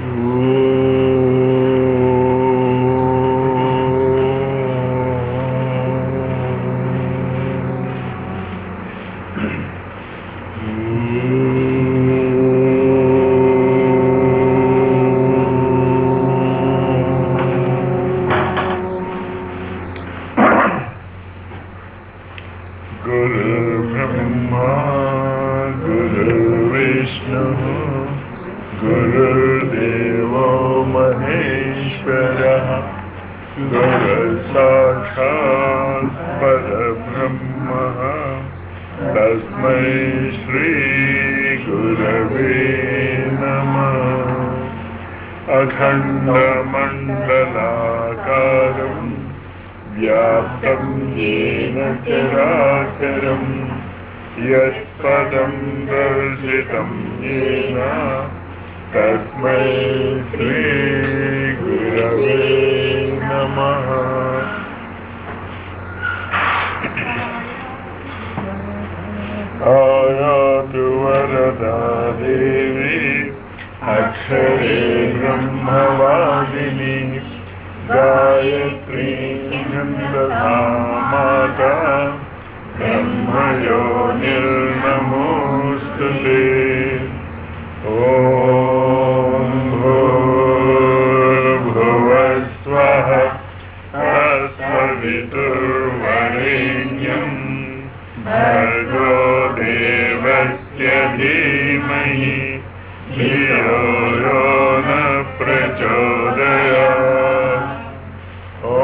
गुरुर्ब्रह्मा गुरुर्विष्णुः गुरुर्देवो महेश्वरः गुरुसाक्षात् परब्रह्मः तस्मै श्रीगुरवे नमः अखण्डमण्डलाकारम् व्याप्तं येन चराचरम् यत्पदं दर्शितं येन तस्मै श्रीगुरवे नमः आयातु वरदा देवी अक्षरे ब्रह्मवादिनी गायत्री छन्दसा माता ब्रह्मयो निर्नमोऽस्तु ते ॐ भूर्भुवस्वः तत्सवितुर्वरेण्यम् भर्गो देवस्य धीमहि धियो यो न प्रचोदयात् ॐ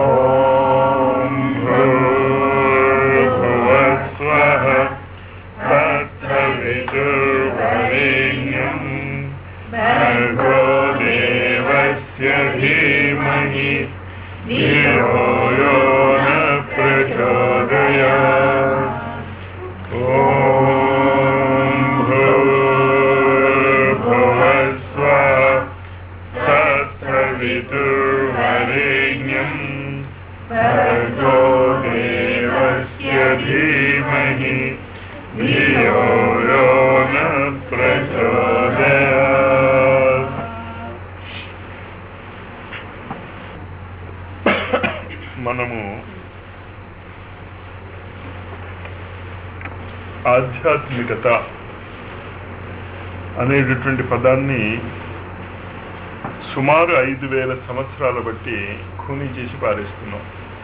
भूर्भुवस्वः तत्सवितुर्वरेण्यम् भर्गो देवस्य धीमहि धियो यो न प्रचोदयात् ॐ भूर्भुवस्वः तत्सवितुर्वरेण्यम् भर्गो देवस्य धीमहि धियो यो न प्रचोदयात् మనము ఆధ్యాత్మికత అనేటటువంటి పదాన్ని సుమారు ఐదు వేల సంవత్సరాల బట్టి ఖూనీ చేసి పారేస్తున్నాం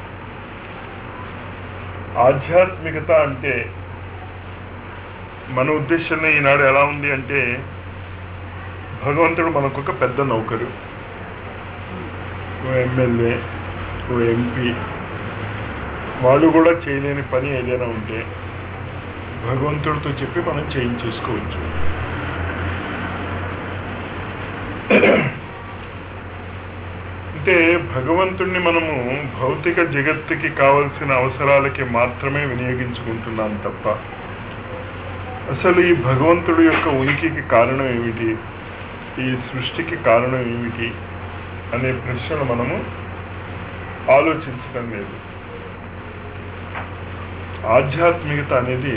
ఆధ్యాత్మికత అంటే మన ఉద్దేశంలో ఈనాడు ఎలా ఉంది అంటే భగవంతుడు మనకొక పెద్ద నౌకరు ఓ ఎమ్మెల్యే ఓ ఎంపీ వాళ్ళు కూడా చేయలేని పని ఏదైనా ఉంటే భగవంతుడితో చెప్పి మనం చేయించేసుకోవచ్చు అంటే భగవంతుణ్ణి మనము భౌతిక జగత్తుకి కావలసిన అవసరాలకి మాత్రమే వినియోగించుకుంటున్నాం తప్ప అసలు ఈ భగవంతుడి యొక్క ఉనికికి కారణం ఏమిటి ఈ సృష్టికి కారణం ఏమిటి అనే ప్రశ్నలు మనము ఆలోచించడం లేదు ఆధ్యాత్మికత అనేది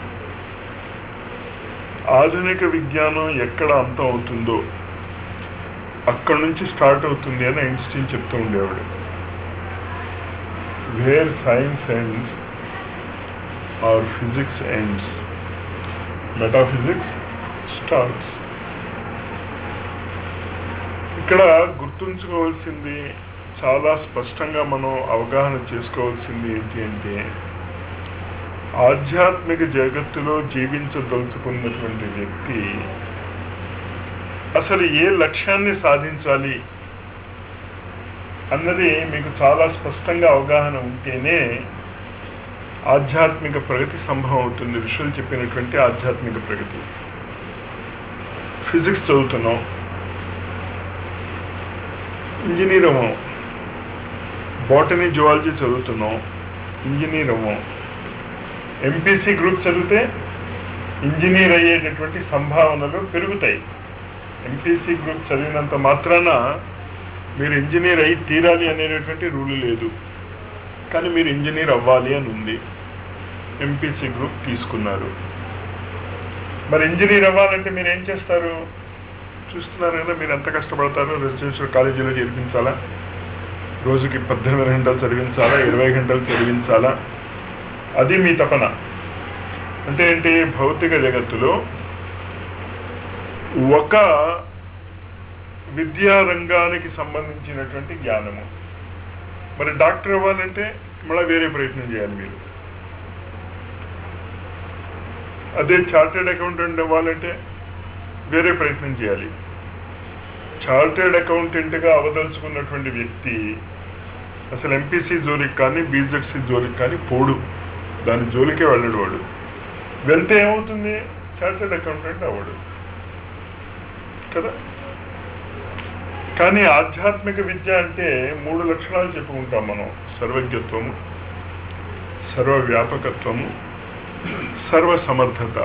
ఆధునిక విజ్ఞానం ఎక్కడ అంతం అవుతుందో అక్కడి నుంచి స్టార్ట్ అవుతుంది అని ఐన్స్టీన్ చెప్తూ ఉండేవాడు where science ends or physics ends metaphysics starts ఇక్కడ గుర్తుంచుకోవాల్సింది చాలా స్పష్టంగా మనం అవగాహన చేసుకోవాల్సింది ఏంటి అంటే ఆధ్యాత్మిక జగత్తులో జీవించదలుచుకున్నటువంటి వ్యక్తి అసలు ఏ లక్ష్యాన్ని సాధించాలి అన్నది మీకు చాలా స్పష్టంగా అవగాహన ఉంటేనే ఆధ్యాత్మిక ప్రగతి సంభవం అవుతుంది ఋషులు చెప్పినటువంటి ఆధ్యాత్మిక ప్రగతి ఫిజిక్స్ చదువుతున్నాం ఇంజనీర్ అవ్వం బాటనీ జువాలజీ చదువుతున్నాం ఇంజనీర్ అవ్వం ఎంపీసీ గ్రూప్ చదివితే ఇంజనీర్ అయ్యేటటువంటి సంభావనలు పెరుగుతాయి ఎంపీసీ గ్రూప్ చదివినంత మాత్రాన మీరు ఇంజనీర్ అయి తీరాలి అనేటటువంటి రూల్ లేదు కానీ మీరు ఇంజనీర్ అవ్వాలి అని ఉంది ఎంపీసీ గ్రూప్ తీసుకున్నారు మరి ఇంజనీర్ అవ్వాలంటే మీరు ఏం చేస్తారు చూస్తున్నారు కదా మీరు ఎంత కష్టపడతారో రెసిడెన్షియల్ కాలేజీలో చేర్పించాలా రోజుకి పద్దెనిమిది గంటలు చదివించాలా ఇరవై గంటలు చదివించాలా అది మీ తపన అంటే ఏంటి భౌతిక జగత్తులో ఒక విద్యా రంగానికి సంబంధించినటువంటి జ్ఞానము మరి డాక్టర్ అవ్వాలంటే మళ్ళీ వేరే ప్రయత్నం చేయాలి మీరు అదే చార్టెడ్ అకౌంటెంట్ అవ్వాలంటే వేరే ప్రయత్నం చేయాలి చార్టెడ్ అకౌంటెంట్గా అవదలుచుకున్నటువంటి వ్యక్తి అసలు ఎంపీసీ జోలికి కానీ బీజెడ్సీ జోలికి కానీ పోడు దాని జోలికే వెళ్ళడు వాడు వెళ్తే ఏమవుతుంది చార్టెడ్ అకౌంటెంట్ అవ్వడు కదా కానీ ఆధ్యాత్మిక విద్య అంటే మూడు లక్షణాలు చెప్పుకుంటాం మనం సర్వజ్ఞత్వము సర్వవ్యాపకత్వము సర్వసమర్థత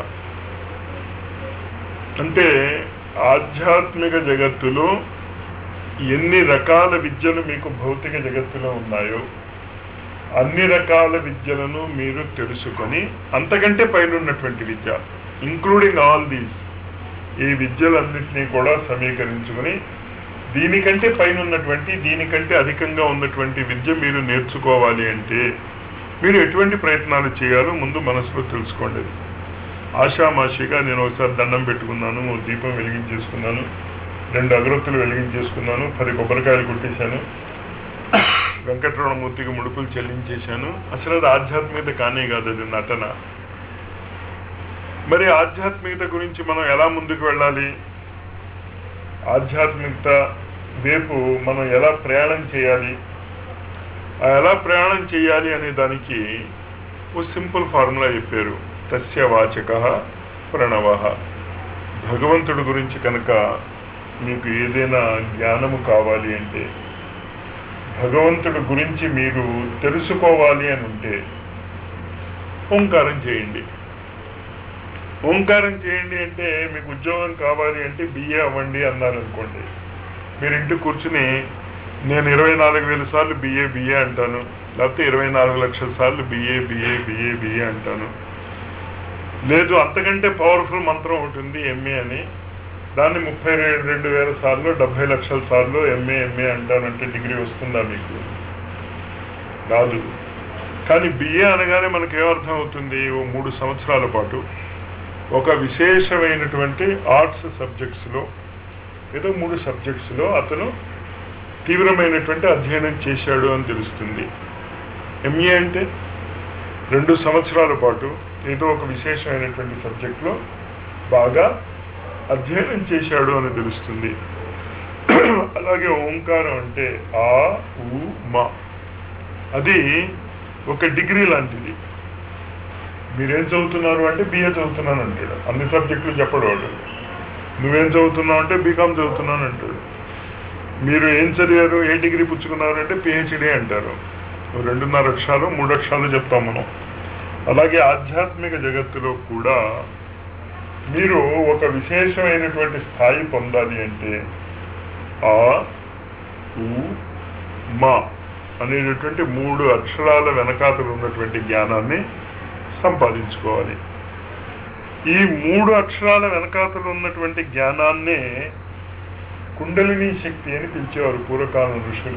అంటే ఆధ్యాత్మిక జగత్తులో ఎన్ని రకాల విద్యలు మీకు భౌతిక జగత్తులో ఉన్నాయో అన్ని రకాల విద్యలను మీరు తెలుసుకొని అంతకంటే పైన ఉన్నటువంటి విద్య ఇంక్లూడింగ్ ఆల్ దీస్ ఈ విద్యలన్నింటినీ కూడా సమీకరించుకొని దీనికంటే పైన ఉన్నటువంటి దీనికంటే అధికంగా ఉన్నటువంటి విద్య మీరు నేర్చుకోవాలి అంటే మీరు ఎటువంటి ప్రయత్నాలు చేయాలో ముందు మనసులో తెలుసుకోండి ఆషామాషిగా నేను ఒకసారి దండం పెట్టుకున్నాను ఓ దీపం వెలిగించేసుకున్నాను రెండు అగరొత్తులు వెలిగించేసుకున్నాను పది కొబ్బరికాయలు కొట్టేశాను వెంకటరమణమూర్తికి ముడుపులు చెల్లించేశాను అసలు అది ఆధ్యాత్మికత కానే కాదు అది నటన మరి ఆధ్యాత్మికత గురించి మనం ఎలా ముందుకు వెళ్ళాలి ఆధ్యాత్మికత వైపు మనం ఎలా ప్రయాణం చేయాలి ఆ ఎలా ప్రయాణం చేయాలి అనే దానికి ఓ సింపుల్ ఫార్ములా చెప్పారు తస్య వాచక ప్రణవ భగవంతుడి గురించి కనుక మీకు ఏదైనా జ్ఞానము కావాలి అంటే భగవంతుడి గురించి మీరు తెలుసుకోవాలి అని ఉంటే ఓంకారం చేయండి ఓంకారం చేయండి అంటే మీకు ఉద్యోగం కావాలి అంటే బిఏ అవ్వండి అన్నారు అనుకోండి మీరు ఇంటి కూర్చుని నేను ఇరవై నాలుగు వేల సార్లు బిఏ బిఏ అంటాను లేకపోతే ఇరవై నాలుగు లక్షల సార్లు బిఏ బిఏ బిఏ బిఏ అంటాను లేదు అంతకంటే పవర్ఫుల్ మంత్రం ఉంటుంది ఎంఏ అని దాన్ని ముప్పై రెండు వేల సార్లు డెబ్బై లక్షల సార్లు ఎంఏ ఎంఏ అంటానంటే డిగ్రీ వస్తుందా మీకు రాదు కానీ బిఏ అనగానే మనకి ఏమర్థం అవుతుంది ఓ మూడు సంవత్సరాల పాటు ఒక విశేషమైనటువంటి ఆర్ట్స్ సబ్జెక్ట్స్లో ఏదో మూడు సబ్జెక్ట్స్లో అతను తీవ్రమైనటువంటి అధ్యయనం చేశాడు అని తెలుస్తుంది ఎంఏ అంటే రెండు సంవత్సరాల పాటు ఏదో ఒక విశేషమైనటువంటి సబ్జెక్ట్లో బాగా అధ్యయనం చేశాడు అని తెలుస్తుంది అలాగే ఓంకారం అంటే ఆ ఉ మా అది ఒక డిగ్రీ లాంటిది మీరేం చదువుతున్నారు అంటే బిఏ చదువుతున్నాను అంటాడు అన్ని సబ్జెక్టులు చెప్పడు వాడు నువ్వేం చదువుతున్నావు అంటే బీకామ్ చదువుతున్నాను అంటాడు మీరు ఏం చదివారు ఏ డిగ్రీ పుచ్చుకున్నారు అంటే పిహెచ్డి అంటారు రెండున్నర అక్షరాలు మూడు అక్షరాలు చెప్తాం మనం అలాగే ఆధ్యాత్మిక జగత్తులో కూడా మీరు ఒక విశేషమైనటువంటి స్థాయి పొందాలి అంటే ఆ ఉ మా అనేటటువంటి మూడు అక్షరాల వెనకాతలు ఉన్నటువంటి జ్ఞానాన్ని సంపాదించుకోవాలి ఈ మూడు అక్షరాల వెనకాతలు ఉన్నటువంటి జ్ఞానాన్నే కుండలిని శక్తి అని పిలిచేవారు పూర్వకాలం ఋషులు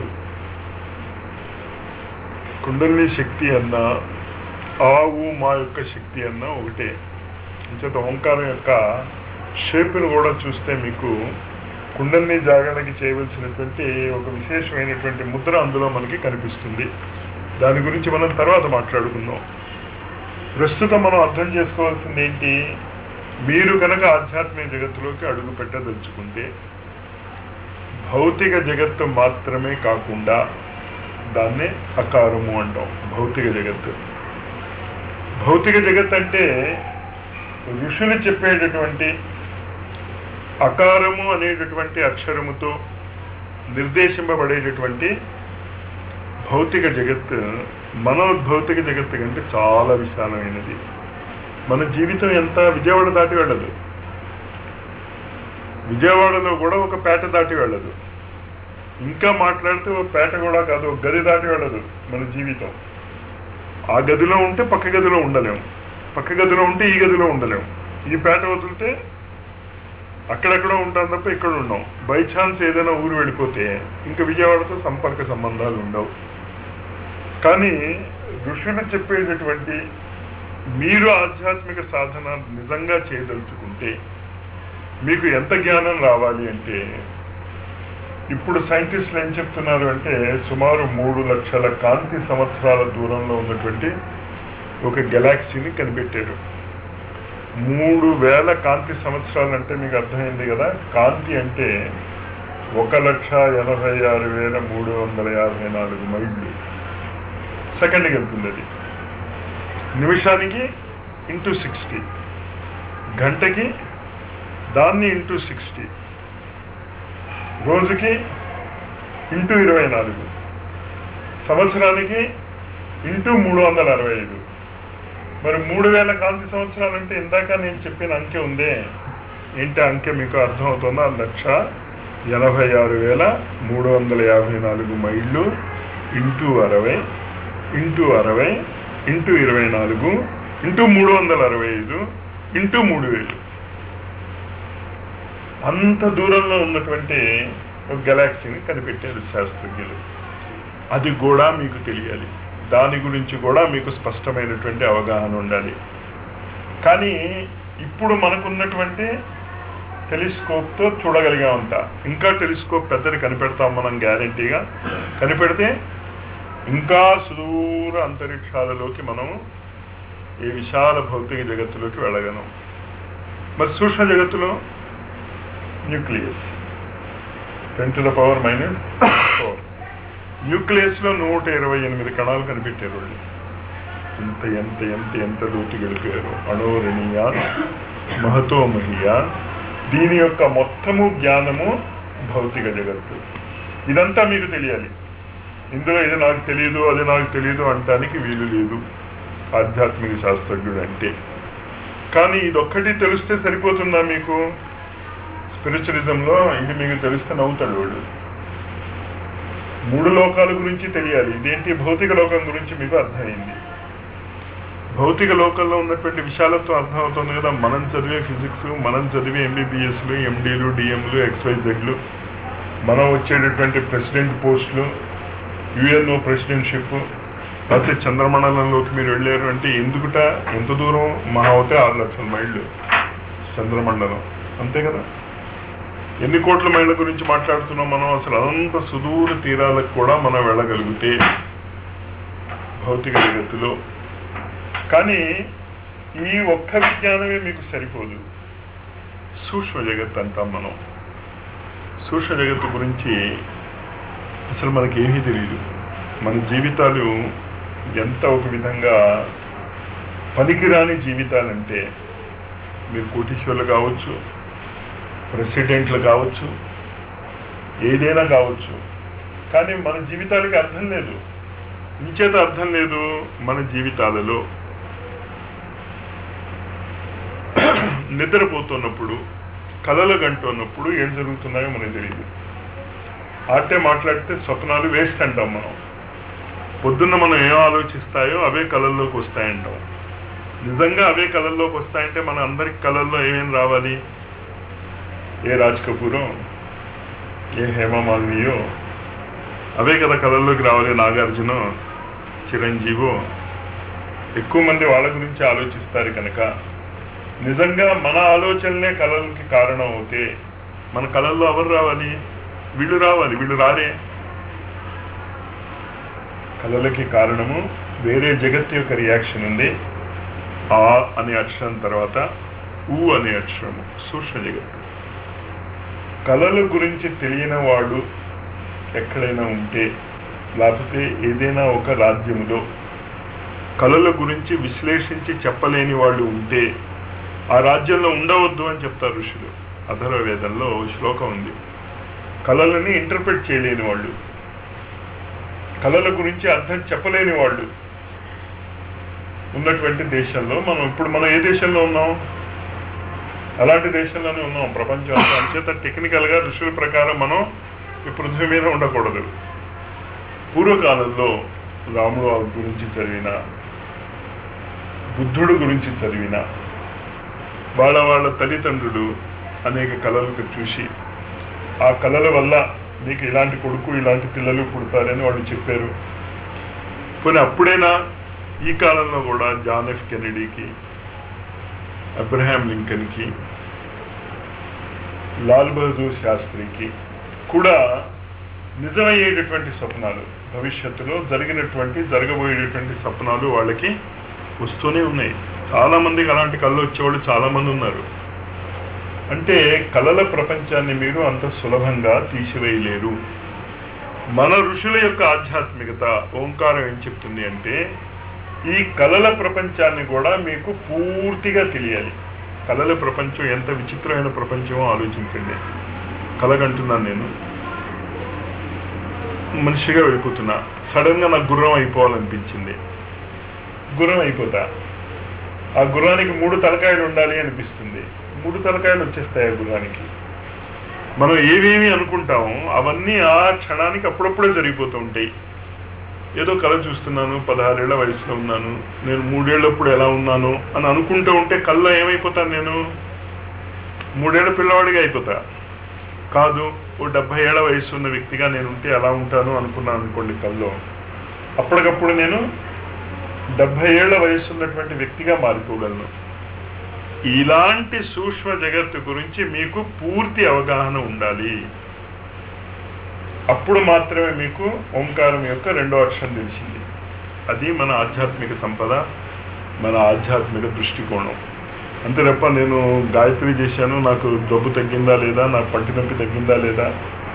కుండలిని శక్తి అన్న ఆవు మా యొక్క శక్తి అన్న ఒకటే అంచేత ఓంకారం యొక్క షేపును కూడా చూస్తే మీకు కుండలిని జాగరణకి చేయవలసినటువంటి ఒక విశేషమైనటువంటి ముద్ర అందులో మనకి కనిపిస్తుంది దాని గురించి మనం తర్వాత మాట్లాడుకుందాం ప్రస్తుతం మనం అర్థం చేసుకోవాల్సింది ఏంటి మీరు కనుక ఆధ్యాత్మిక జగత్తులోకి అడుగు పెట్టదలుచుకుంటే భౌతిక జగత్తు మాత్రమే కాకుండా దాన్నే అకారము అంటాం భౌతిక జగత్తు భౌతిక జగత్ అంటే ఋషులు చెప్పేటటువంటి అకారము అనేటటువంటి అక్షరముతో నిర్దేశింపబడేటటువంటి భౌతిక జగత్ మన భౌతిక జగత్తు కంటే చాలా విశాలమైనది మన జీవితం ఎంత విజయవాడ దాటి వెళ్ళదు విజయవాడలో కూడా ఒక పేట దాటి వెళ్ళదు ఇంకా మాట్లాడితే ఒక పేట కూడా కాదు ఒక గది దాటి వెళ్ళదు మన జీవితం ఆ గదిలో ఉంటే పక్క గదిలో ఉండలేము పక్క గదిలో ఉంటే ఈ గదిలో ఉండలేము ఈ పేట వదిలితే అక్కడెక్కడో ఉంటాం తప్ప ఇక్కడ ఉన్నాం బై ఛాన్స్ ఏదైనా ఊరు వెళ్ళిపోతే ఇంకా విజయవాడతో సంపర్క సంబంధాలు ఉండవు కానీ ఋషులు చెప్పేటటువంటి మీరు ఆధ్యాత్మిక సాధన నిజంగా చేయదలుచుకుంటే మీకు ఎంత జ్ఞానం రావాలి అంటే ఇప్పుడు సైంటిస్టులు ఏం చెప్తున్నారు అంటే సుమారు మూడు లక్షల కాంతి సంవత్సరాల దూరంలో ఉన్నటువంటి ఒక గెలాక్సీని కనిపెట్టారు మూడు వేల కాంతి సంవత్సరాలు అంటే మీకు అర్థమైంది కదా కాంతి అంటే ఒక లక్ష ఎనభై ఆరు వేల మూడు వందల యాభై నాలుగు మైళ్ళు సెకండ్కి వెళ్తుంది అది నిమిషానికి ఇంటూ సిక్స్టీ గంటకి దాన్ని ఇంటూ సిక్స్టీ రోజుకి ఇంటూ ఇరవై నాలుగు సంవత్సరానికి ఇంటూ మూడు వందల అరవై ఐదు మరి మూడు వేల కాంతి సంవత్సరాలు అంటే ఇందాక నేను చెప్పిన అంకె ఉందే ఏంటి ఆ అంకె మీకు అర్థమవుతుందా లక్ష ఎనభై ఆరు వేల మూడు వందల యాభై నాలుగు మైళ్ళు ఇంటూ అరవై ఇంటూ అరవై ఇంటూ ఇరవై నాలుగు ఇంటూ మూడు వందల అరవై ఐదు ఇంటూ మూడు వేలు అంత దూరంలో ఉన్నటువంటి ఒక గెలాక్సీని కనిపెట్టారు శాస్త్రజ్ఞులు అది కూడా మీకు తెలియాలి దాని గురించి కూడా మీకు స్పష్టమైనటువంటి అవగాహన ఉండాలి కానీ ఇప్పుడు మనకున్నటువంటి టెలిస్కోప్తో చూడగలిగామంట ఇంకా టెలిస్కోప్ పెద్దది కనిపెడతాం మనం గ్యారంటీగా కనిపెడితే ఇంకా సుదూర అంతరిక్షాలలోకి మనం ఈ విశాల భౌతిక జగత్తులోకి వెళ్ళగలం మరి సూక్ష్మ జగత్తులో nucleus ten to the power minus four న్యూక్లియస్లో నూట ఇరవై ఎనిమిది కణాలు కనిపెట్టారు వాళ్ళు ఎంత ఎంత ఎంత ఎంత లోతు గడిపారు అణోరణీయాన్ మహతో మహియాన్ దీని యొక్క మొత్తము జ్ఞానము భౌతిక జగత్తు ఇదంతా మీకు తెలియాలి ఇందులో ఇది నాకు తెలియదు అది నాకు తెలియదు అంటానికి వీలు లేదు ఆధ్యాత్మిక శాస్త్రజ్ఞుడు అంటే కానీ ఇదొక్కటి తెలిస్తే సరిపోతుందా మీకు స్పిరిచువలిజంలో ఇది మీకు తెలిస్తే నవ్వుతాడు వాడు మూడు లోకాల గురించి తెలియాలి ఇదేంటి భౌతిక లోకం గురించి మీకు అర్థమైంది భౌతిక లోకంలో ఉన్నటువంటి విశాలత్వం అర్థమవుతుంది కదా మనం చదివే ఫిజిక్స్ మనం చదివే ఎంబీబీఎస్లు ఎండీలు డిఎంలు ఎక్స్వైజెడ్లు మనం వచ్చేటటువంటి ప్రెసిడెంట్ పోస్టులు యుఎన్ఓ ప్రెసిడెంట్షిప్ లేకపోతే చంద్రమండలంలోకి మీరు వెళ్ళారు అంటే ఎందుకుట ఎంత దూరం మహా అవుతే ఆరు లక్షల మైళ్ళు చంద్రమండలం అంతే కదా ఎన్ని కోట్ల మైళ్ళ గురించి మాట్లాడుతున్నాం మనం అసలు అనంత సుదూర తీరాలకు కూడా మనం వెళ్ళగలిగితే భౌతిక జగత్తులో కానీ ఈ ఒక్క విజ్ఞానమే మీకు సరిపోదు సూక్ష్మ జగత్ అంటాం మనం సూక్ష్మ జగత్తు గురించి అసలు మనకి ఏమీ తెలియదు మన జీవితాలు ఎంత ఒక విధంగా పనికిరాని జీవితాలంటే మీరు కోటీశ్వర్లు కావచ్చు ప్రెసిడెంట్లు కావచ్చు ఏదైనా కావచ్చు కానీ మన జీవితాలకి అర్థం లేదు ఇంచేత అర్థం లేదు మన జీవితాలలో నిద్రపోతున్నప్పుడు కలలు గంటున్నప్పుడు ఏం జరుగుతున్నాయో మనకు తెలియదు ఆటే మాట్లాడితే స్వప్నాలు వేస్ట్ అంటాం మనం పొద్దున్న మనం ఏం ఆలోచిస్తాయో అవే కళల్లోకి వస్తాయంటాం నిజంగా అవే కళల్లోకి వస్తాయంటే మన అందరికి కళల్లో ఏమేం రావాలి ఏ రాజ్ కపూరో ఏ హేమమాలినియో అవే కదా కళల్లోకి రావాలి నాగార్జున చిరంజీవో ఎక్కువ మంది వాళ్ళ గురించి ఆలోచిస్తారు కనుక నిజంగా మన ఆలోచనలే కళలకి కారణం అవుతే మన కళల్లో ఎవరు రావాలి వీళ్ళు రావాలి వీళ్ళు రారే కళలకి కారణము వేరే జగత్తు యొక్క రియాక్షన్ ఉంది ఆ అనే అక్షరం తర్వాత ఊ అనే అక్షరము సూక్ష్మ జగత్తు కళల గురించి తెలియని వాడు ఎక్కడైనా ఉంటే లేకపోతే ఏదైనా ఒక రాజ్యములో కళల గురించి విశ్లేషించి చెప్పలేని వాళ్ళు ఉంటే ఆ రాజ్యంలో ఉండవద్దు అని చెప్తారు ఋషులు అధర్వ వేదంలో ఓ శ్లోకం ఉంది కళలని ఇంటర్ప్రిట్ చేయలేని వాళ్ళు కళల గురించి అర్థం చెప్పలేని వాళ్ళు ఉన్నటువంటి దేశంలో మనం ఇప్పుడు మనం ఏ దేశంలో ఉన్నాం అలాంటి దేశంలోనే ఉన్నాం ప్రపంచం అంతా అంచేత టెక్నికల్గా ఋషుల ప్రకారం మనం ఈ పృథ్వీ మీద ఉండకూడదు పూర్వకాలంలో రాముడు వారి గురించి చదివిన బుద్ధుడు గురించి చదివిన వాళ్ళ వాళ్ళ తల్లిదండ్రులు అనేక కళలు చూసి ఆ కళల వల్ల మీకు ఇలాంటి కొడుకు ఇలాంటి పిల్లలు పుడతారని వాళ్ళు చెప్పారు పోనీ అప్పుడైనా ఈ కాలంలో కూడా జాన్ ఎఫ్ కెనడీకి అబ్రహాం లింకన్కి లాల్ బహదూర్ శాస్త్రికి కూడా నిజమయ్యేటటువంటి స్వప్నాలు భవిష్యత్తులో జరిగినటువంటి జరగబోయేటటువంటి స్వప్నాలు వాళ్ళకి వస్తూనే ఉన్నాయి చాలా మందికి అలాంటి కళ్ళు వచ్చేవాళ్ళు చాలా మంది ఉన్నారు అంటే కళల ప్రపంచాన్ని మీరు అంత సులభంగా తీసివేయలేరు మన ఋషుల యొక్క ఆధ్యాత్మికత ఓంకారం ఏం చెప్తుంది అంటే ఈ కళల ప్రపంచాన్ని కూడా మీకు పూర్తిగా తెలియాలి కళల ప్రపంచం ఎంత విచిత్రమైన ప్రపంచమో ఆలోచించండి కలగంటున్నాను నేను మనిషిగా వెళ్ళిపోతున్నా సడన్ గా నాకు గుర్రం అయిపోవాలనిపించింది గుర్రం అయిపోతా ఆ గుర్రానికి మూడు తలకాయలు ఉండాలి అనిపిస్తుంది మూడు తలకాయలు వచ్చేస్తాయి ఆ గుర్రానికి మనం ఏవేమి అనుకుంటామో అవన్నీ ఆ క్షణానికి అప్పుడప్పుడే జరిగిపోతూ ఉంటాయి ఏదో కళ చూస్తున్నాను పదహారేళ్ల వయసులో ఉన్నాను నేను మూడేళ్ళప్పుడు ఎలా ఉన్నాను అని అనుకుంటూ ఉంటే కళ్ళలో ఏమైపోతాను నేను మూడేళ్ల పిల్లవాడిగా అయిపోతా కాదు ఓ డెబ్బై ఏళ్ల వయసు ఉన్న వ్యక్తిగా నేను ఉంటే ఎలా ఉంటాను అనుకున్నాను అనుకోండి కల్లో అప్పటికప్పుడు నేను డెబ్బై ఏళ్ల వయసు ఉన్నటువంటి వ్యక్తిగా మారిపోగలను ఇలాంటి సూక్ష్మ జగత్తు గురించి మీకు పూర్తి అవగాహన ఉండాలి అప్పుడు మాత్రమే మీకు ఓంకారం యొక్క రెండో అక్షరం తెలిసింది అది మన ఆధ్యాత్మిక సంపద మన ఆధ్యాత్మిక దృష్టికోణం అంతే తప్ప నేను గాయత్రి చేశాను నాకు డబ్బు తగ్గిందా లేదా నా పంటి నొప్పి తగ్గిందా లేదా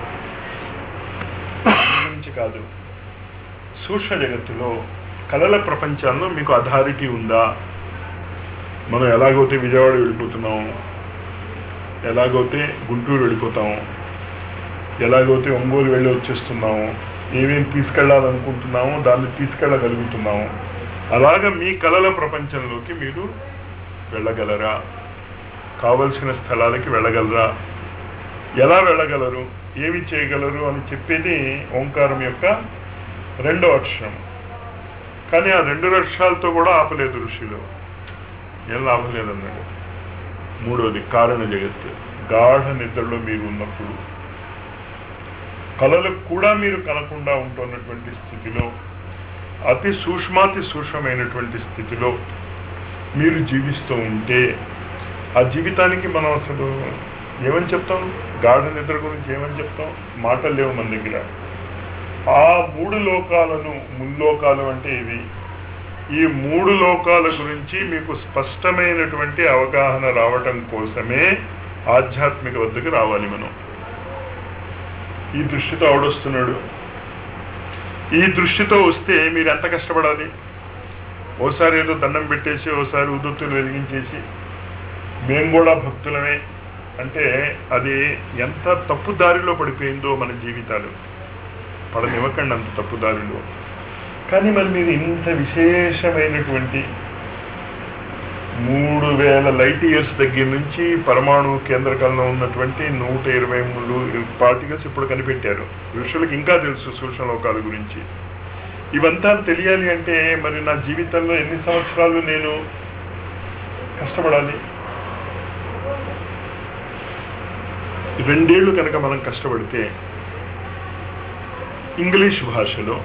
దాని గురించి కాదు సూక్ష్మ జగత్తులో కళల ప్రపంచాల్లో మీకు అథారిటీ ఉందా మనం ఎలాగైతే విజయవాడ వెళ్ళిపోతున్నాం ఎలాగైతే గుంటూరు వెళ్ళిపోతాం ఎలాగైతే ఒంగోలు వెళ్ళి వచ్చేస్తున్నాము ఏమేమి తీసుకెళ్లాలనుకుంటున్నామో దాన్ని తీసుకెళ్ళగలుగుతున్నాము అలాగ మీ కళల ప్రపంచంలోకి మీరు వెళ్ళగలరా కావలసిన స్థలాలకి వెళ్ళగలరా ఎలా వెళ్ళగలరు ఏమి చేయగలరు అని చెప్పేది ఓంకారం యొక్క రెండో అక్షరం కానీ ఆ రెండు అక్షరాలతో కూడా ఆపలేదు ఋషులు ఏం లాభం లేదన్నాడు మూడోది కారణ జగత్తు గాఢ నిద్రలో మీరు ఉన్నప్పుడు కళలకు కూడా మీరు కనకుండా ఉంటున్నటువంటి స్థితిలో అతి సూక్ష్మాతి సూక్ష్మమైనటువంటి స్థితిలో మీరు జీవిస్తూ ఉంటే ఆ జీవితానికి మనం అసలు ఏమని చెప్తాం గాఢ నిద్ర గురించి ఏమని చెప్తాం మాటలు లేవు మన దగ్గర ఆ మూడు లోకాలను ముల్లోకాలు అంటే ఇవి ఈ మూడు లోకాల గురించి మీకు స్పష్టమైనటువంటి అవగాహన రావటం కోసమే ఆధ్యాత్మిక వద్దకు రావాలి మనం ఈ దృష్టితో ఆవిడొస్తున్నాడు ఈ దృష్టితో వస్తే మీరు ఎంత కష్టపడాలి ఓసారి ఏదో దండం పెట్టేసి ఓసారి ఉదొత్తులు వెలిగించేసి మేము కూడా భక్తులమే అంటే అది ఎంత తప్పు దారిలో పడిపోయిందో మన జీవితాలు పడనివ్వకండి అంత తప్పు దారిలో కానీ మరి మీరు ఇంత విశేషమైనటువంటి మూడు వేల లైట్ ఇయర్స్ దగ్గర నుంచి పరమాణు కేంద్రకంలో ఉన్నటువంటి నూట ఇరవై మూడు పార్టికల్స్ ఇప్పుడు కనిపెట్టారు ఋషులకు ఇంకా తెలుసు సూక్ష్మ లోకాల గురించి ఇవంతా తెలియాలి అంటే మరి నా జీవితంలో ఎన్ని సంవత్సరాలు నేను కష్టపడాలి రెండేళ్లు కనుక మనం కష్టపడితే ఇంగ్లీష్ భాషలో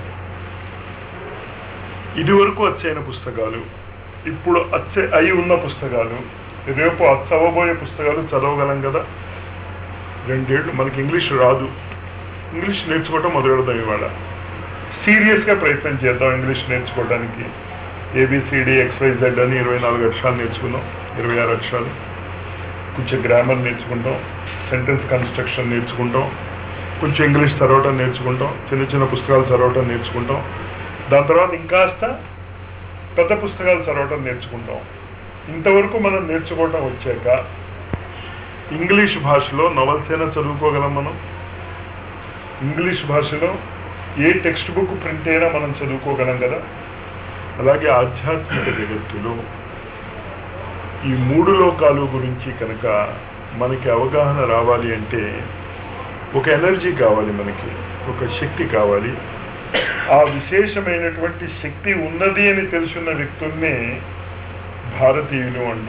ఇదివరకు వచ్చైన పుస్తకాలు ఇప్పుడు అచ్చే అయి ఉన్న పుస్తకాలు రేపు అచ్చవబోయే పుస్తకాలు చదవగలం కదా రెండేళ్ళు మనకి ఇంగ్లీష్ రాదు ఇంగ్లీష్ నేర్చుకోవటం మొదలెడదాం ఇవాళ సీరియస్గా ప్రయత్నం చేద్దాం ఇంగ్లీష్ నేర్చుకోవడానికి ఏబిసిడి ఎక్స్వైజెడ్ అని ఇరవై నాలుగు అక్షరాలు నేర్చుకున్నాం ఇరవై ఆరు అక్షరాలు కొంచెం గ్రామర్ నేర్చుకుంటాం సెంటెన్స్ కన్స్ట్రక్షన్ నేర్చుకుంటాం కొంచెం ఇంగ్లీష్ చదవటం నేర్చుకుంటాం చిన్న చిన్న పుస్తకాలు చదవటం నేర్చుకుంటాం దాని తర్వాత ఇంకాస్త పెద్ద పుస్తకాలు చదవటం నేర్చుకుంటాం ఇంతవరకు మనం నేర్చుకోవటం వచ్చాక ఇంగ్లీష్ భాషలో నవల్స్ అయినా చదువుకోగలం మనం ఇంగ్లీష్ భాషలో ఏ టెక్స్ట్ బుక్ ప్రింట్ అయినా మనం చదువుకోగలం కదా అలాగే ఆధ్యాత్మిక జగత్తులో ఈ మూడు లోకాలు గురించి కనుక మనకి అవగాహన రావాలి అంటే ఒక ఎనర్జీ కావాలి మనకి ఒక శక్తి కావాలి ఆ విశేషమైనటువంటి శక్తి ఉన్నది అని తెలుసున్న వ్యక్తుల్ని భారతీయులు అంటాం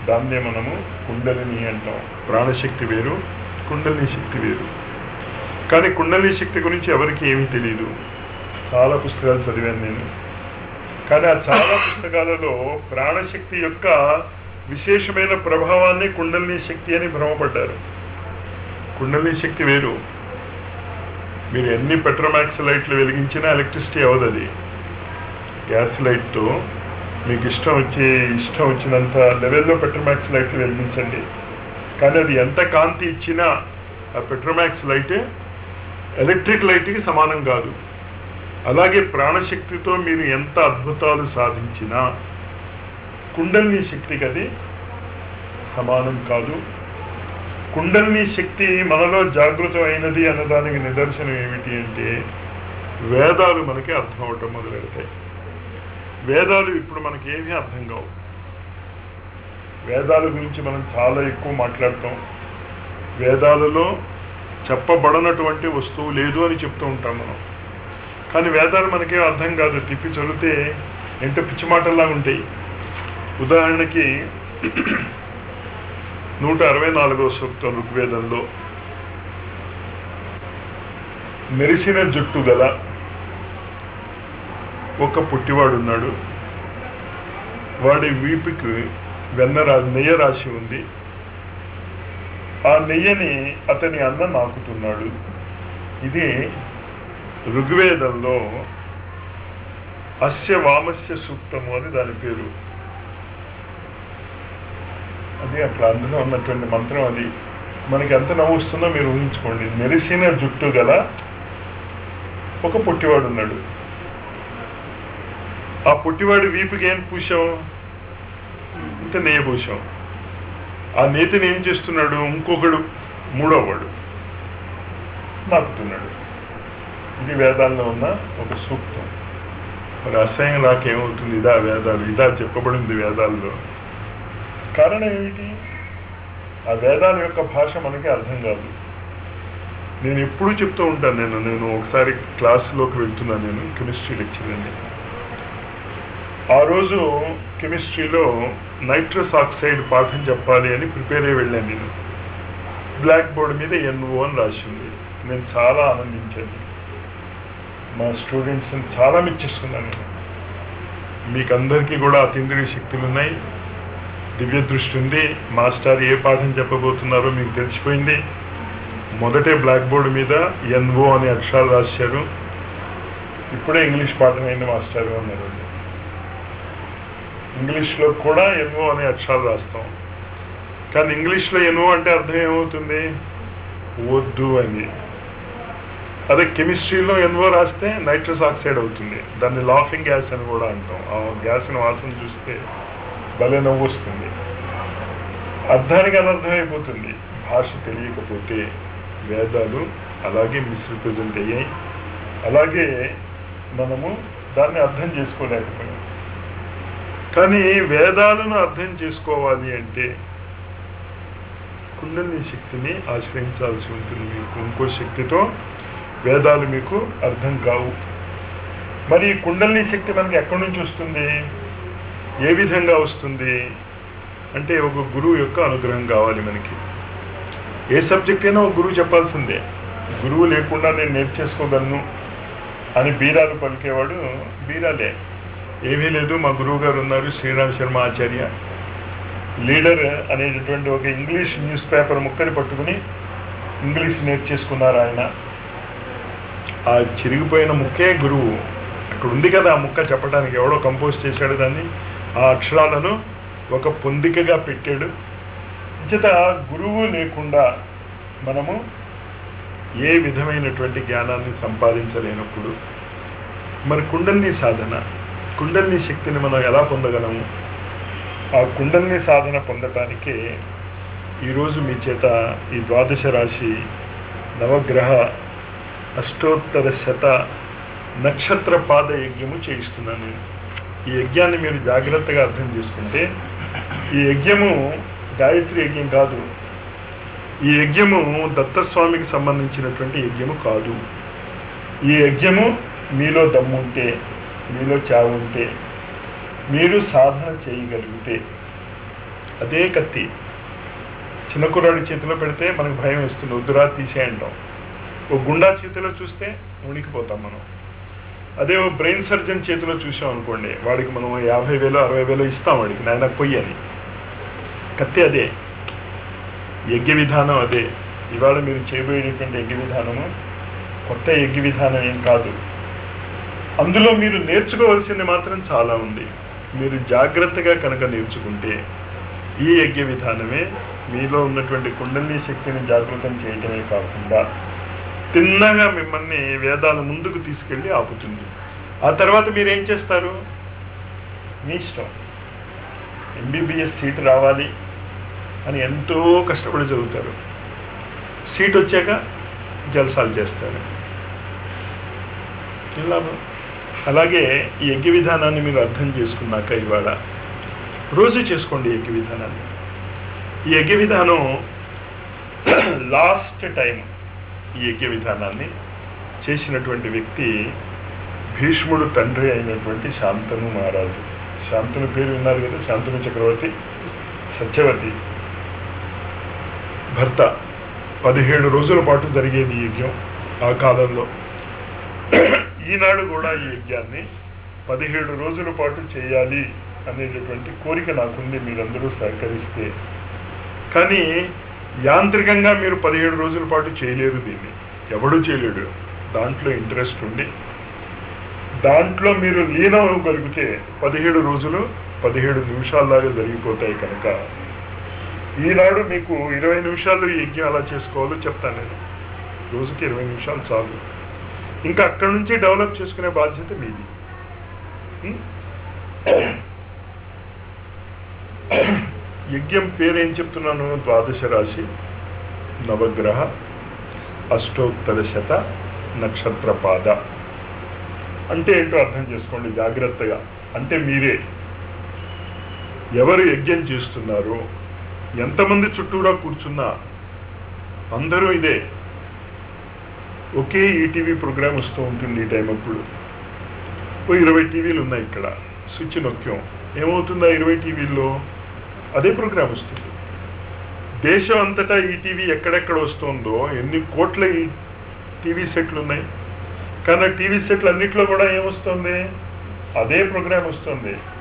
దాన్నే మనము కుండలిని అంటాం ప్రాణశక్తి వేరు కుండలిని శక్తి వేరు కానీ కుండలిని శక్తి గురించి ఎవరికి ఏమీ తెలియదు చాలా పుస్తకాలు చదివాను నేను కానీ ఆ చాలా పుస్తకాలలో ప్రాణశక్తి యొక్క విశేషమైన ప్రభావాన్ని కుండలిని శక్తి అని భ్రమపడ్డారు కుండలిని శక్తి వేరు మీరు ఎన్ని పెట్రోమాక్స్ లైట్లు వెలిగించినా ఎలక్ట్రిసిటీ అవ్వదు అది గ్యాస్ లైట్తో మీకు ఇష్టం వచ్చి ఇష్టం వచ్చినంత లెవెల్లో పెట్రోమాక్స్ లైట్లు వెలిగించండి కానీ అది ఎంత కాంతి ఇచ్చినా ఆ పెట్రోమాక్స్ లైట్ ఎలక్ట్రిక్ లైట్కి సమానం కాదు అలాగే ప్రాణశక్తితో మీరు ఎంత అద్భుతాలు సాధించినా కుండలిని శక్తికి అది సమానం కాదు కుండలిని శక్తి మనలో జాగృతమైనది అన్నదానికి నిదర్శనం ఏమిటి అంటే వేదాలు మనకి అర్థం అవటం మొదలెడతాయి వేదాలు ఇప్పుడు మనకి ఏమీ అర్థం కావు వేదాల గురించి మనం చాలా ఎక్కువ మాట్లాడతాం వేదాలలో చెప్పబడనటువంటి వస్తువు లేదు అని చెప్తూ ఉంటాం మనం కానీ వేదాలు మనకేం అర్థం కాదు తిప్పి చదివితే ఎంట పిచ్చి మాటల్లా ఉంటాయి ఉదాహరణకి నూట అరవై నాలుగో సూక్తం ఋగ్వేదంలో మెరిసిన జుట్టు గల ఒక పుట్టివాడున్నాడు వాడి వీపుకి వెన్న రా నెయ్య రాశి ఉంది ఆ నెయ్యని అతని అన్న నాకుతున్నాడు ఇది ఋగ్వేదంలో అస్య వామస్య సూక్తము అని దాని పేరు అది అట్లా అందులో ఉన్నటువంటి మంత్రం అది మనకి ఎంత నవ్వుస్తుందో మీరు ఊహించుకోండి మెరిసిన జుట్టు గల ఒక పొట్టివాడు ఉన్నాడు ఆ పొట్టివాడి వీపుకి ఏం పూసాం ఇంత నెయ్యి పూసాం ఆ నేతిని ఏం చేస్తున్నాడు ఇంకొకడు మూడో వాడు నాకుతున్నాడు ఇది వేదాల్లో ఉన్న ఒక సూక్తం మరి అసహ్యం నాకేమవుతుంది ఇదా వేదాలు ఇదా చెప్పబడింది వేదాల్లో కారణం ఏమిటి ఆ వేదాల యొక్క భాష మనకి అర్థం కాదు నేను ఎప్పుడూ చెప్తూ ఉంటాను నేను నేను ఒకసారి క్లాసులోకి వెళ్తున్నాను నేను కెమిస్ట్రీ లెక్చర్ అండి ఆ రోజు కెమిస్ట్రీలో నైట్రస్ ఆక్సైడ్ పాఠం చెప్పాలి అని ప్రిపేర్ అయ్యి వెళ్ళాను నేను బ్లాక్ బోర్డ్ మీద ఎన్ఓ అని రాసింది నేను చాలా ఆనందించాను మా స్టూడెంట్స్ని చాలా మెచ్చేస్తున్నాను నేను మీకు అందరికీ కూడా అతీంద్రియ శక్తులు ఉన్నాయి దివ్య దృష్టి ఉంది మాస్టర్ ఏ పాఠం చెప్పబోతున్నారో మీకు తెలిసిపోయింది మొదటే బ్లాక్ బోర్డు మీద ఎన్ఓ అనే అక్షరాలు రాశారు ఇప్పుడే ఇంగ్లీష్ పాఠం అయింది మాస్టర్ అన్నారు ఇంగ్లీష్లో కూడా ఎన్ఓ అనే అక్షరాలు రాస్తాం కానీ ఇంగ్లీష్లో ఎన్ఓ అంటే అర్థం ఏమవుతుంది వద్దు అని అదే కెమిస్ట్రీలో ఎన్ఓ రాస్తే నైట్రస్ ఆక్సైడ్ అవుతుంది దాన్ని లాఫింగ్ గ్యాస్ అని కూడా అంటాం ఆ గ్యాస్ని వాసన చూస్తే భలే నవ్వు వస్తుంది అర్థానికి అనర్థం అయిపోతుంది భాష తెలియకపోతే వేదాలు అలాగే మిస్రిప్రజెంట్ అయ్యాయి అలాగే మనము దాన్ని అర్థం చేసుకోలేకపోయాం కానీ వేదాలను అర్థం చేసుకోవాలి అంటే కుండలిని శక్తిని ఆశ్రయించాల్సి ఉంటుంది మీకు ఇంకో శక్తితో వేదాలు మీకు అర్థం కావు మరి ఈ కుండలిని శక్తి మనకి ఎక్కడి నుంచి వస్తుంది ఏ విధంగా వస్తుంది అంటే ఒక గురువు యొక్క అనుగ్రహం కావాలి మనకి ఏ సబ్జెక్ట్ అయినా ఒక గురువు చెప్పాల్సిందే గురువు లేకుండా నేను నేర్చేసుకోగలను అని బీరాలు పలికేవాడు బీరాలే ఏమీ లేదు మా గురువు గారు ఉన్నారు శ్రీరామ్ శర్మ ఆచార్య లీడర్ అనేటటువంటి ఒక ఇంగ్లీష్ న్యూస్ పేపర్ ముక్కని పట్టుకుని ఇంగ్లీష్ నేర్చేసుకున్నారు ఆయన ఆ చిరిగిపోయిన ముక్కే గురువు అక్కడ ఉంది కదా ఆ ముక్క చెప్పడానికి ఎవడో కంపోజ్ చేశాడు దాన్ని ఆ అక్షరాలను ఒక పొందికగా పెట్టాడు చేత గురువు లేకుండా మనము ఏ విధమైనటువంటి జ్ఞానాన్ని సంపాదించలేనప్పుడు మరి కుండలిని సాధన కుండలిని శక్తిని మనం ఎలా పొందగలము ఆ కుండలిని సాధన పొందటానికి ఈరోజు మీ చేత ఈ ద్వాదశ రాశి నవగ్రహ అష్టోత్తర శత నక్షత్ర పాద యజ్ఞము చేయిస్తున్నాను నేను ఈ యజ్ఞాన్ని మీరు జాగ్రత్తగా అర్థం చేసుకుంటే ఈ యజ్ఞము గాయత్రి యజ్ఞం కాదు ఈ యజ్ఞము దత్తస్వామికి సంబంధించినటువంటి యజ్ఞము కాదు ఈ యజ్ఞము మీలో దమ్ముంటే మీలో చావు ఉంటే మీరు సాధన చేయగలిగితే అదే కత్తి చిన్న కుర్రాడి చేతిలో పెడితే మనకు భయం వేస్తుంది వద్దురా తీసేయంటాం ఓ గుండా చేతిలో చూస్తే ఉనికిపోతాం మనం అదే ఓ బ్రెయిన్ సర్జన్ చేతిలో చూసాం అనుకోండి వాడికి మనం యాభై వేలు అరవై వేలు ఇస్తాం వాడికి నాయన పొయ్యి అని కత్తి అదే యజ్ఞ విధానం అదే ఇవాళ మీరు చేయబోయేటటువంటి యజ్ఞ విధానము కొత్త యజ్ఞ విధానం ఏం కాదు అందులో మీరు నేర్చుకోవాల్సింది మాత్రం చాలా ఉంది మీరు జాగ్రత్తగా కనుక నేర్చుకుంటే ఈ యజ్ఞ విధానమే మీలో ఉన్నటువంటి కుండలి శక్తిని జాగృతం చేయటమే కాకుండా తిన్నగా మిమ్మల్ని వేదాల ముందుకు తీసుకెళ్ళి ఆపుతుంది ఆ తర్వాత మీరు ఏం చేస్తారు మీ ఇష్టం ఎంబీబీఎస్ సీట్ రావాలి అని ఎంతో కష్టపడి చదువుతారు సీట్ వచ్చాక జల్సాలు చేస్తారు ఏం లాభం అలాగే ఈ యజ్ఞ విధానాన్ని మీరు అర్థం చేసుకున్నాక ఇవాళ రోజు చేసుకోండి యజ్ఞ విధానాన్ని ఈ యజ్ఞ విధానం లాస్ట్ టైం ఈ యజ్ఞ విధానాన్ని చేసినటువంటి వ్యక్తి భీష్ముడు తండ్రి అయినటువంటి శాంతను మహారాజు శాంతను పేరు విన్నారు కదా శాంతను చక్రవర్తి సత్యవతి భర్త పదిహేడు రోజుల పాటు జరిగేది ఈ యజ్ఞం ఆ కాలంలో ఈనాడు కూడా ఈ యజ్ఞాన్ని పదిహేడు రోజుల పాటు చేయాలి అనేటటువంటి కోరిక నాకుంది మీరందరూ సహకరిస్తే కానీ యాంత్రికంగా మీరు పదిహేడు రోజుల పాటు చేయలేరు దీన్ని ఎవడూ చేయలేడు దాంట్లో ఇంట్రెస్ట్ ఉండి దాంట్లో మీరు లీనం అవ్వగలిగితే పదిహేడు రోజులు పదిహేడు నిమిషాల్లాగా జరిగిపోతాయి కనుక ఈనాడు మీకు ఇరవై నిమిషాలు ఈ యజ్ఞం అలా చేసుకోవాలో చెప్తాను నేను రోజుకి ఇరవై నిమిషాలు చాలు ఇంకా అక్కడి నుంచి డెవలప్ చేసుకునే బాధ్యత మీది ఉం? యజ్ఞం పేరు ఏం చెప్తున్నాను ద్వాదశ రాశి నవగ్రహ అష్టోత్తర శత నక్షత్ర పాద అంటే ఏంటో అర్థం చేసుకోండి జాగ్రత్తగా అంటే మీరే ఎవరు యజ్ఞం చేస్తున్నారు ఎంతమంది చుట్టూరా కూర్చున్నా అందరూ ఇదే ఒకే ఈటీవీ ప్రోగ్రామ్ వస్తూ ఉంటుంది ఈ టైం అప్పుడు ఓ ఇరవై టీవీలు ఉన్నాయి ఇక్కడ స్విచ్ నొక్కాం ఏమవుతుందా ఇరవై టీవీల్లో అదే ప్రోగ్రామ్ వస్తుంది దేశం అంతటా ఈ టీవీ ఎక్కడెక్కడ వస్తుందో ఎన్ని కోట్ల ఈ టీవీ సెట్లు ఉన్నాయి కానీ ఆ టీవీ సెట్లు అన్నిట్లో కూడా ఏమొస్తుంది అదే ప్రోగ్రామ్ వస్తుంది